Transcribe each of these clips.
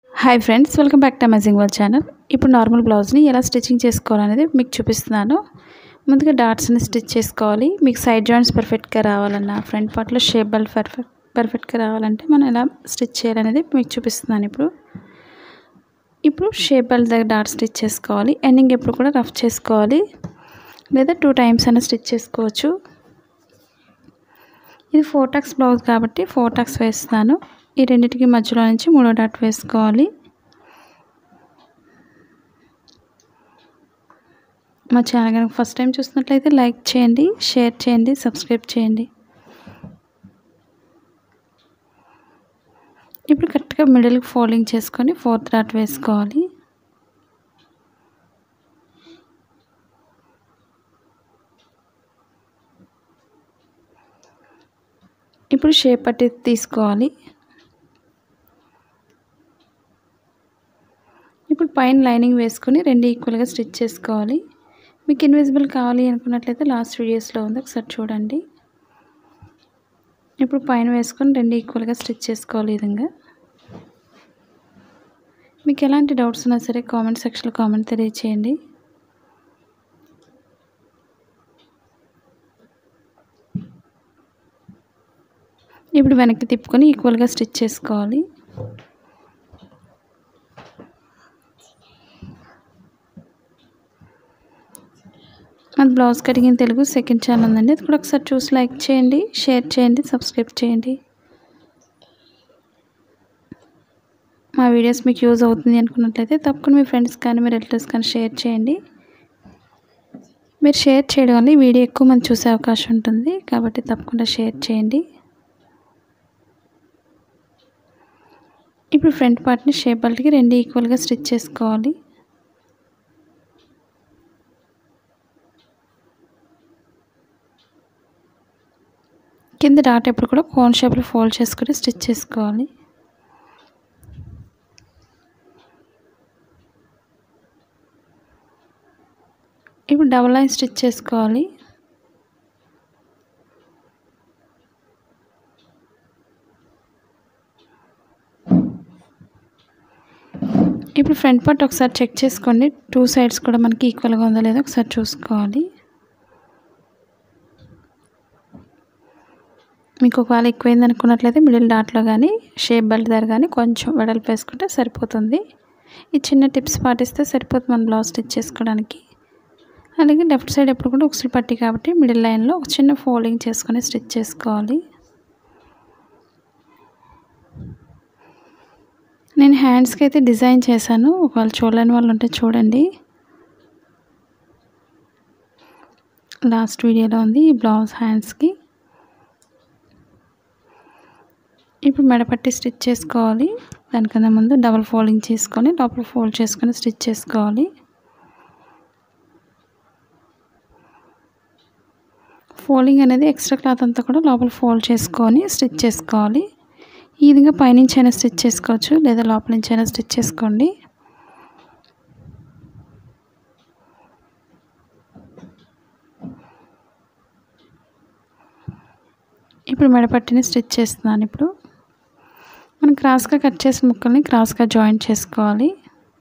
hi friends welcome back to amazing world channel ఇప్పుడు normal బ్లౌజ్ని ఎలా స్టిచ్చింగ్ చేసుకోవాలనేది మీకు చూపిస్తున్నాను ముందుగా డాట్స్ని స్టిచ్ చేసుకోవాలి మీకు సైడ్ జాయింట్స్ పర్ఫెక్ట్గా రావాలన్నా ఫ్రంట్ పార్ట్లో షేప్ బెల్ట్ పర్ఫెక్ట్ పర్ఫెక్ట్గా రావాలంటే మనం ఎలా స్టిచ్ చేయాలనేది మీకు చూపిస్తున్నాను ఇప్పుడు ఇప్పుడు షేప్ బెల్ట్ దగ్గర డాట్ స్టిచ్ చేసుకోవాలి ఎండింగ్ ఎప్పుడు కూడా రఫ్ చేసుకోవాలి లేదా టూ టైమ్స్ అయినా స్టిచ్ చేసుకోవచ్చు ఇది ఫోర్ టాక్స్ బ్లౌజ్ కాబట్టి ఫోర్ టాక్స్ వేస్తున్నాను ఈ రెండింటికి మధ్యలో నుంచి మూడో డాట్ వేసుకోవాలి మా ఛానల్ కనుక ఫస్ట్ టైం చూసినట్లయితే లైక్ చేయండి షేర్ చేయండి సబ్స్క్రైబ్ చేయండి ఇప్పుడు కరెక్ట్గా మిడిల్కి ఫోల్డింగ్ చేసుకొని ఫోర్త్ డాట్ వేసుకోవాలి ఇప్పుడు షేప్ పట్టి తీసుకోవాలి ఇప్పుడు పైన లైనింగ్ వేసుకొని రెండు ఈక్వల్గా స్టిచ్ చేసుకోవాలి మీకు ఇన్విజిబుల్ కావాలి అనుకున్నట్లయితే లాస్ట్ వీడియోస్లో ఉంది ఒకసారి చూడండి ఇప్పుడు పైన వేసుకొని రెండు ఈక్వల్గా స్టిచ్ చేసుకోవాలి ఈ విధంగా మీకు ఎలాంటి డౌట్స్ ఉన్నా సరే కామెంట్ సెక్షన్లో కామెంట్ తెలియచేయండి ఇప్పుడు వెనక్కి తిప్పుకొని ఈక్వల్గా స్టిచ్ చేసుకోవాలి మన blouse cutting in Telugu second channel ఉందండి అది కూడా ఒకసారి చూసి లైక్ చేయండి షేర్ చేయండి సబ్స్క్రైబ్ చేయండి మా వీడియోస్ మీకు యూజ్ అవుతుంది అనుకున్నట్లయితే తప్పకుండా మీ ఫ్రెండ్స్ కానీ మీ రిలేటివ్స్ కానీ షేర్ చేయండి మీరు షేర్ చేయడం వల్ల ఈ వీడియో ఎక్కువ మంది చూసే అవకాశం ఉంటుంది కాబట్టి తప్పకుండా షేర్ చేయండి ఇప్పుడు ఫ్రంట్ పార్ట్ని షేప్ బెల్ట్కి రెండు ఈక్వల్గా స్టిచ్ చేసుకోవాలి కింద డాట్ ఎప్పుడు కూడా కోన్ షేప్లో ఫోల్డ్ చేసుకొని స్టిచ్ చేసుకోవాలి ఇప్పుడు డబల్ లైన్ స్టిచ్ చేసుకోవాలి ఇప్పుడు ఫ్రంట్ పార్ట్ ఒకసారి చెక్ చేసుకోండి టూ సైడ్స్ కూడా మనకి ఈక్వల్గా ఉందో లేదో ఒకసారి చూసుకోవాలి మీకు ఒకవేళ ఎక్కువైంది అనుకున్నట్లయితే మిడిల్ డాట్లో కానీ షేప్ బెల్ట్ దగ్గర కానీ కొంచెం వెడల్పు వేసుకుంటే సరిపోతుంది ఈ చిన్న టిప్స్ పాటిస్తే సరిపోతుంది మన బ్లౌజ్ స్టిచ్ చేసుకోవడానికి అలాగే లెఫ్ట్ సైడ్ ఎప్పుడు కూడా ఉక్సులు పట్టి కాబట్టి మిడిల్ లైన్లో ఒక చిన్న ఫోల్డింగ్ చేసుకొని స్టిచ్ చేసుకోవాలి నేను హ్యాండ్స్కి అయితే డిజైన్ చేశాను ఒకవేళ చూడలేని వాళ్ళు ఉంటే చూడండి లాస్ట్ వీడియోలో ఉంది ఈ బ్లౌజ్ హ్యాండ్స్కి ఇప్పుడు మెడపట్టి స్టిచ్ చేసుకోవాలి దానికన్నా ముందు డబల్ ఫోల్డింగ్ చేసుకొని లోపల ఫోల్డ్ చేసుకొని స్టిచ్ చేసుకోవాలి ఫోల్డింగ్ అనేది ఎక్స్ట్రా క్లాత్ అంతా కూడా లోపల ఫోల్డ్ చేసుకొని స్టిచ్ చేసుకోవాలి ఈ విధంగా పైనుంచి అయినా స్టిచ్ చేసుకోవచ్చు లేదా లోపల నుంచి అయినా స్టిచ్ చేసుకోండి ఇప్పుడు మెడపట్టిని స్టిచ్ చేస్తున్నాను ఇప్పుడు మనం క్రాస్గా కట్ చేసిన ముక్కల్ని క్రాస్గా జాయింట్ చేసుకోవాలి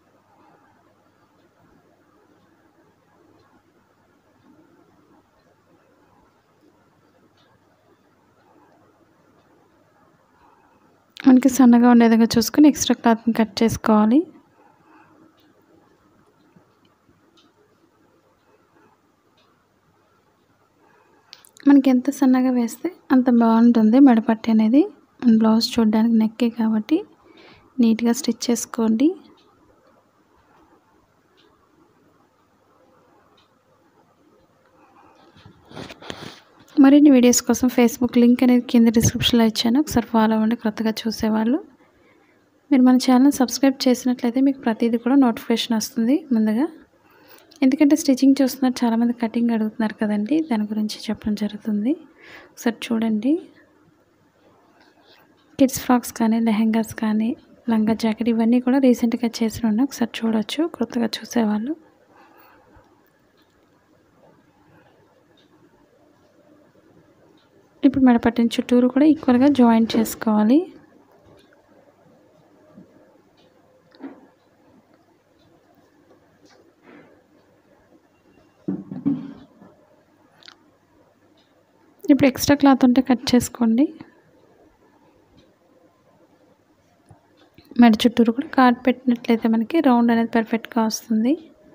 మనకి సన్నగా ఉండే విధంగా చూసుకొని ఎక్స్ట్రా క్లాత్ని కట్ చేసుకోవాలి మనకి ఎంత సన్నగా వేస్తే అంత బాగుంటుంది మెడపట్టి అనేది మన బ్లౌజ్ చూడడానికి నెక్కే కాబట్టి నీట్గా స్టిచ్ చేసుకోండి మరిన్ని వీడియోస్ కోసం ఫేస్బుక్ లింక్ అనేది కింద డిస్క్రిప్షన్లో ఇచ్చాను ఒకసారి ఫాలో అవ్వండి కొత్తగా చూసేవాళ్ళు మీరు మన ఛానల్ సబ్స్క్రైబ్ చేసినట్లయితే మీకు ప్రతిదీ కూడా నోటిఫికేషన్ వస్తుంది ముందుగా ఎందుకంటే స్టిచ్చింగ్ చూస్తున్నారు చాలామంది కటింగ్ అడుగుతున్నారు కదండి దాని గురించి చెప్పడం జరుగుతుంది ఒకసారి చూడండి కిడ్స్ ఫ్రాక్స్ కానీ లెహెంగాస్ కానీ లంగా జాకెట్ ఇవన్నీ కూడా రీసెంట్గా చేసిన ఉన్నాయి ఒకసారి చూడొచ్చు కొత్తగా చూసేవాళ్ళు ఇప్పుడు మెడపట్టిన చుట్టూరు కూడా ఈక్వల్గా జాయింట్ చేసుకోవాలి ఇప్పుడు ఎక్స్ట్రా క్లాత్ ఉంటే కట్ చేసుకోండి మెడ చుట్టూరు కూడా కార్డ్ పెట్టినట్లయితే మనకి రౌండ్ అనేది పర్ఫెక్ట్గా వస్తుంది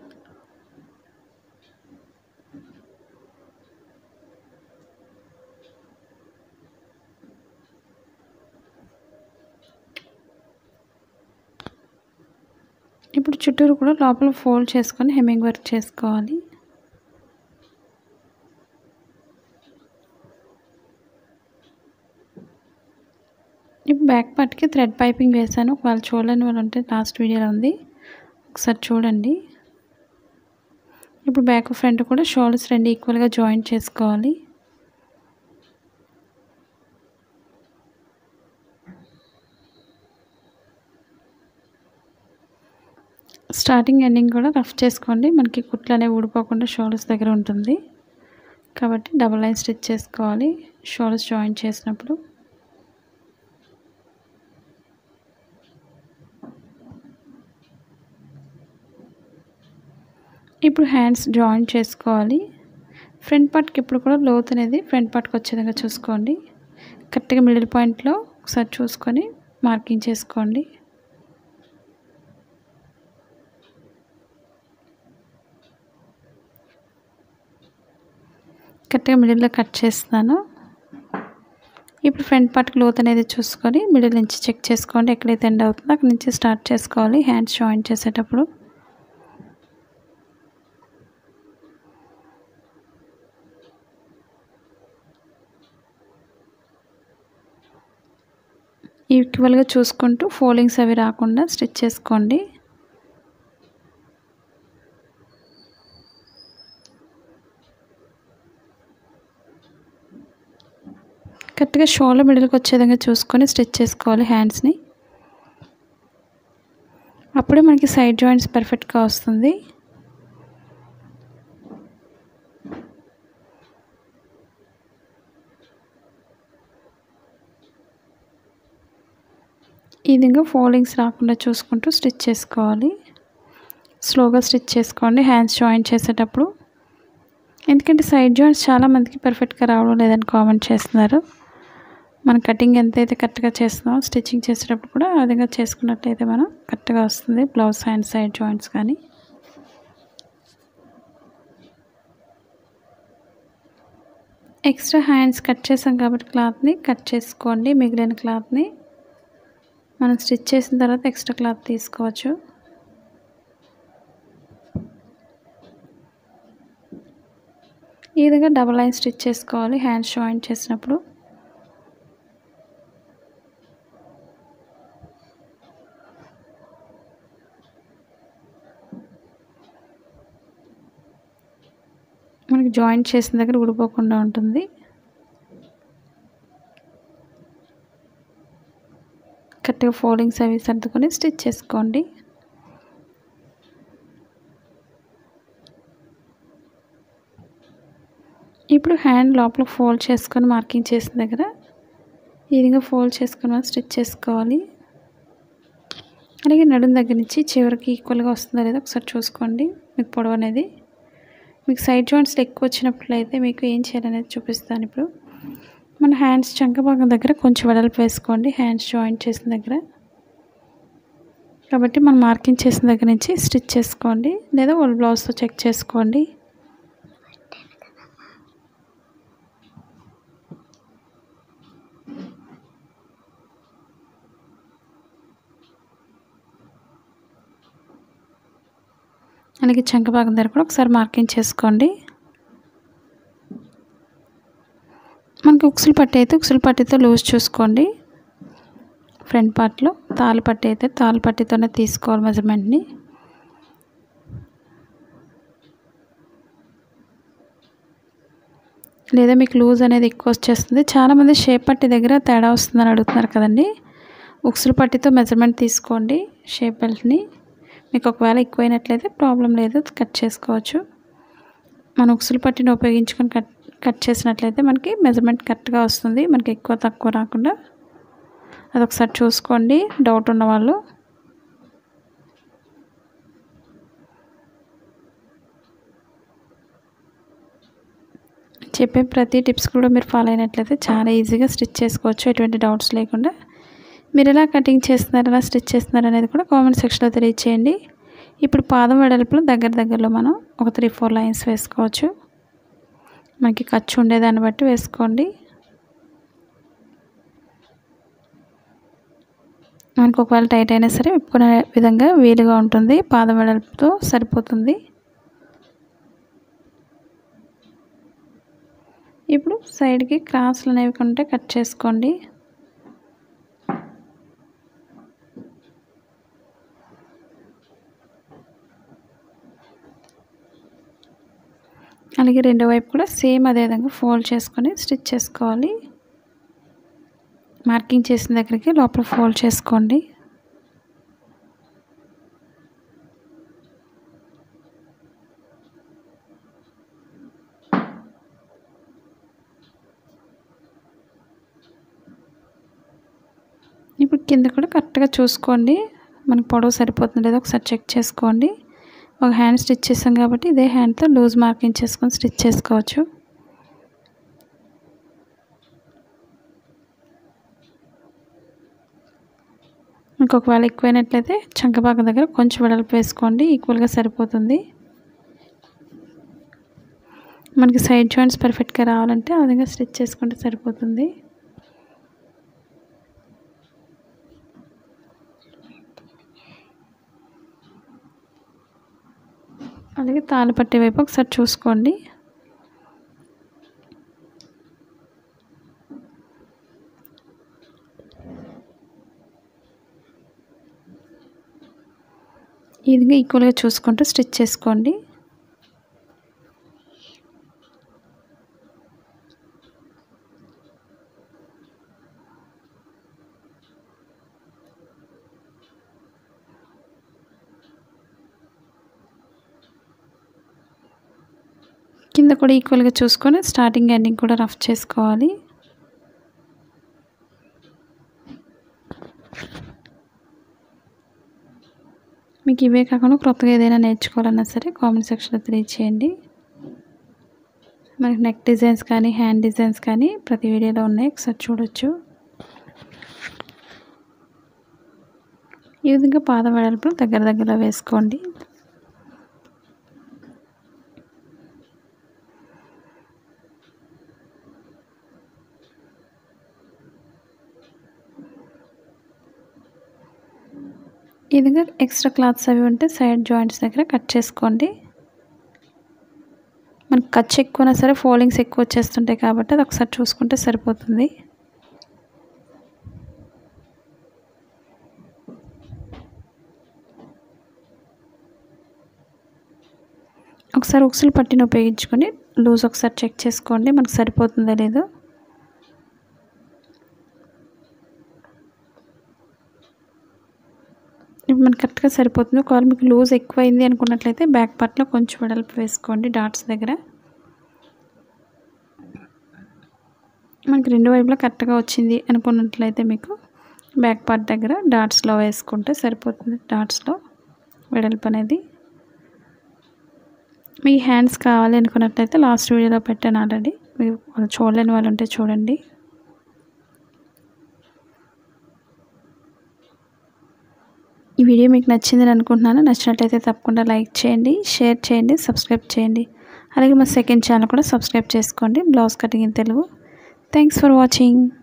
ఇప్పుడు చుట్టూరు కూడా లోపల ఫోల్డ్ చేసుకొని హెమ్మింగ్ వర్క్ చేసుకోవాలి ఇప్పుడు బ్యాక్ పార్ట్కి థ్రెడ్ పైపింగ్ వేసాను ఒకవేళ చూడలేని వాళ్ళు ఉంటే లాస్ట్ వీడియోలో ఉంది ఒకసారి చూడండి ఇప్పుడు బ్యాక్ ఫ్రంట్ కూడా షోల్డర్స్ రెండు ఈక్వల్గా జాయింట్ చేసుకోవాలి స్టార్టింగ్ ఎండింగ్ కూడా రఫ్ చేసుకోండి మనకి కుట్లు అనేవి ఊడిపోకుండా షోల్డర్స్ దగ్గర ఉంటుంది కాబట్టి డబల్ లైన్ స్టిచ్ చేసుకోవాలి షోల్డర్స్ జాయిన్ చేసినప్పుడు ఇప్పుడు హ్యాండ్స్ జాయిన్ చేసుకోవాలి ఫ్రంట్ పార్ట్కి ఇప్పుడు కూడా లోత్ అనేది ఫ్రంట్ పార్ట్కి వచ్చే విధంగా చూసుకోండి కరెక్ట్గా మిడిల్ పాయింట్లో ఒకసారి చూసుకొని మార్కింగ్ చేసుకోండి కరెక్ట్గా మిడిల్లో కట్ చేస్తున్నాను ఇప్పుడు ఫ్రంట్ పార్ట్కి లోత్ అనేది చూసుకొని మిడిల్ నుంచి చెక్ చేసుకోండి ఎక్కడైతే ఎండ్ అవుతుందో అక్కడి నుంచి స్టార్ట్ చేసుకోవాలి హ్యాండ్స్ జాయిన్ చేసేటప్పుడు ఈక్వల్గా చూసుకుంటూ ఫోల్డింగ్స్ అవి రాకుండా స్టిచ్ చేసుకోండి కరెక్ట్గా షోల్డర్ మిడిల్కి వచ్చే విధంగా చూసుకొని స్టిచ్ చేసుకోవాలి హ్యాండ్స్ని అప్పుడే మనకి సైడ్ జాయింట్స్ పర్ఫెక్ట్గా వస్తుంది ఈ విధంగా ఫోల్డింగ్స్ రాకుండా చూసుకుంటూ స్టిచ్ చేసుకోవాలి స్లోగా స్టిచ్ చేసుకోండి హ్యాండ్స్ జాయిన్ చేసేటప్పుడు ఎందుకంటే సైడ్ జాయింట్స్ చాలామందికి పర్ఫెక్ట్గా రావడం లేదని కామెంట్ చేస్తున్నారు మన కటింగ్ ఎంతైతే కరెక్ట్గా చేస్తున్నామో స్టిచ్చింగ్ చేసేటప్పుడు కూడా ఆ విధంగా చేసుకున్నట్లయితే మనం కరెక్ట్గా వస్తుంది బ్లౌజ్ హ్యాండ్ సైడ్ జాయింట్స్ కానీ ఎక్స్ట్రా హ్యాండ్స్ కట్ చేసాం కాబట్టి క్లాత్ని కట్ చేసుకోండి మిగిలిన క్లాత్ని మనం స్టిచ్ చేసిన తర్వాత ఎక్స్ట్రా క్లాత్ తీసుకోవచ్చు ఈ విధంగా డబల్ లైన్ స్టిచ్ చేసుకోవాలి హ్యాండ్స్ జాయింట్ చేసినప్పుడు మనకి జాయింట్ చేసిన దగ్గర ఊడిపోకుండా ఉంటుంది కరెక్ట్గా ఫోల్డింగ్స్ అవి సర్దుకొని స్టిచ్ చేసుకోండి ఇప్పుడు హ్యాండ్ లోపల ఫోల్డ్ చేసుకొని మార్కింగ్ చేసిన దగ్గర ఈ విధంగా ఫోల్డ్ చేసుకొని మనం స్టిచ్ చేసుకోవాలి అలాగే నడుం దగ్గర నుంచి చివరికి ఈక్వల్గా వస్తుందో లేదో ఒకసారి చూసుకోండి మీకు పొడవు అనేది మీకు సైడ్ జాయింట్స్ ఎక్కువ వచ్చినట్లయితే మీకు ఏం చేయాలనేది చూపిస్తాను ఇప్పుడు మన హ్యాండ్స్ చంక భాగం దగ్గర కొంచెం వెడల్పు వేసుకోండి హ్యాండ్స్ జాయింట్ చేసిన దగ్గర కాబట్టి మనం మార్కింగ్ చేసిన దగ్గర నుంచి స్టిచ్ చేసుకోండి లేదా ఓల్డ్ బ్లౌజ్తో చెక్ చేసుకోండి అలాగే చంక భాగం దగ్గర కూడా ఒకసారి మార్కింగ్ చేసుకోండి మనకి ఉక్సులు పట్టి అయితే ఉక్సులు పట్టితో లూజ్ చూసుకోండి ఫ్రంట్ పార్ట్లో తాళ్ళు పట్టి అయితే తాళ్ళు పట్టితోనే తీసుకోవాలి మెజర్మెంట్ని లేదా మీకు లూజ్ అనేది ఎక్కువ వచ్చేస్తుంది చాలామంది షేప్ పట్టి దగ్గర తేడా వస్తుందని అడుగుతున్నారు కదండి ఉక్సులు పట్టితో మెజర్మెంట్ తీసుకోండి షేప్ బెల్ట్ని మీకు ఒకవేళ ఎక్కువైనట్లయితే ప్రాబ్లం లేదు కట్ చేసుకోవచ్చు మన ఉక్సులు పట్టిని ఉపయోగించుకొని కట్ కట్ చేసినట్లయితే మనకి మెజర్మెంట్ కరెక్ట్గా వస్తుంది మనకి ఎక్కువ తక్కువ రాకుండా అదొకసారి చూసుకోండి డౌట్ ఉన్నవాళ్ళు చెప్పే ప్రతి టిప్స్ కూడా మీరు ఫాలో అయినట్లయితే చాలా ఈజీగా స్టిచ్ చేసుకోవచ్చు ఎటువంటి డౌట్స్ లేకుండా మీరు ఎలా కటింగ్ చేస్తున్నారు ఎలా స్టిచ్ చేస్తున్నారు అనేది కూడా కామెంట్ సెక్షన్లో తెలియచేయండి ఇప్పుడు పాదం వెడల్పులో దగ్గర దగ్గరలో మనం ఒక త్రీ ఫోర్ లైన్స్ వేసుకోవచ్చు మనకి ఖర్చు ఉండేదాన్ని బట్టి వేసుకోండి మనకు ఒకవేళ టైట్ అయినా సరే విప్పుకునే విధంగా వీలుగా ఉంటుంది పాదం వెడల్పుతో సరిపోతుంది ఇప్పుడు సైడ్కి క్రాస్లు అనేవి ఉంటే కట్ చేసుకోండి అలాగే రెండో వైపు కూడా సేమ్ అదే విధంగా ఫోల్డ్ చేసుకొని స్టిచ్ చేసుకోవాలి మార్కింగ్ చేసిన దగ్గరికి లోపల ఫోల్డ్ చేసుకోండి ఇప్పుడు కింద కూడా కరెక్ట్గా చూసుకోండి మనకి పొడవు సరిపోతుంది లేదో ఒకసారి చెక్ చేసుకోండి ఒక హ్యాండ్ స్టిచ్ చేసాం కాబట్టి ఇదే హ్యాండ్తో లూజ్ మార్కింగ్ చేసుకొని స్టిచ్ చేసుకోవచ్చు మీకు ఒకవేళ ఎక్కువైనట్లయితే చంకపాక దగ్గర కొంచెం వెడల్పు వేసుకోండి ఈక్వల్గా సరిపోతుంది మనకి సైడ్ జాయింట్స్ పర్ఫెక్ట్గా రావాలంటే ఆ విధంగా స్టిచ్ చేసుకుంటే సరిపోతుంది అలాగే తాళ్ళు పట్టే వైపు ఒకసారి చూసుకోండి ఈ విధంగా ఈక్వల్గా చూసుకుంటూ స్టిచ్ చేసుకోండి కింద కూడా ఈక్వల్గా చూసుకొని స్టార్టింగ్ ఎండింగ్ కూడా రఫ్ చేసుకోవాలి మీకు ఇవే కాకుండా క్రొత్తగా ఏదైనా నేర్చుకోవాలన్నా సరే కామెంట్ సెక్షన్లో తెలియచేయండి మనకి నెక్ డిజైన్స్ కానీ హ్యాండ్ డిజైన్స్ కానీ ప్రతి వీడియోలో ఉన్నాయి ఒకసారి చూడొచ్చు ఈ విధంగా పాదం వెడల్పు దగ్గర దగ్గర వేసుకోండి ఈ విధంగా ఎక్స్ట్రా క్లాత్స్ అవి ఉంటే సైడ్ జాయింట్స్ దగ్గర కట్ చేసుకోండి మనకు ఖర్చు ఎక్కువైనా సరే ఫోల్డింగ్స్ ఎక్కువ వచ్చేస్తుంటాయి కాబట్టి అది ఒకసారి చూసుకుంటే సరిపోతుంది ఒకసారి ఉక్సులు పట్టిన ఉపయోగించుకొని లూజ్ ఒకసారి చెక్ చేసుకోండి మనకు సరిపోతుందో లేదో ఇప్పుడు మనకి కరెక్ట్గా సరిపోతుంది ఒకవేళ మీకు లూజ్ ఎక్కువైంది అనుకున్నట్లయితే బ్యాక్ పార్ట్లో కొంచెం వెడల్పు వేసుకోండి డాట్స్ దగ్గర మనకి రెండు వైపులా కరెక్ట్గా వచ్చింది అనుకున్నట్లయితే మీకు బ్యాక్ పార్ట్ దగ్గర డాట్స్లో వేసుకుంటే సరిపోతుంది డాట్స్లో వెడల్పు అనేది మీ హ్యాండ్స్ కావాలి అనుకున్నట్లయితే లాస్ట్ వీడియోలో పెట్టాను ఆల్రెడీ మీరు చూడలేని వాళ్ళు ఉంటే చూడండి ఈ వీడియో మీకు నచ్చిందని అనుకుంటున్నాను నచ్చినట్లయితే తప్పకుండా లైక్ చేయండి షేర్ చేయండి సబ్స్క్రైబ్ చేయండి అలాగే మా సెకండ్ ఛానల్ కూడా సబ్స్క్రైబ్ చేసుకోండి blouse cutting in Telugu thanks for watching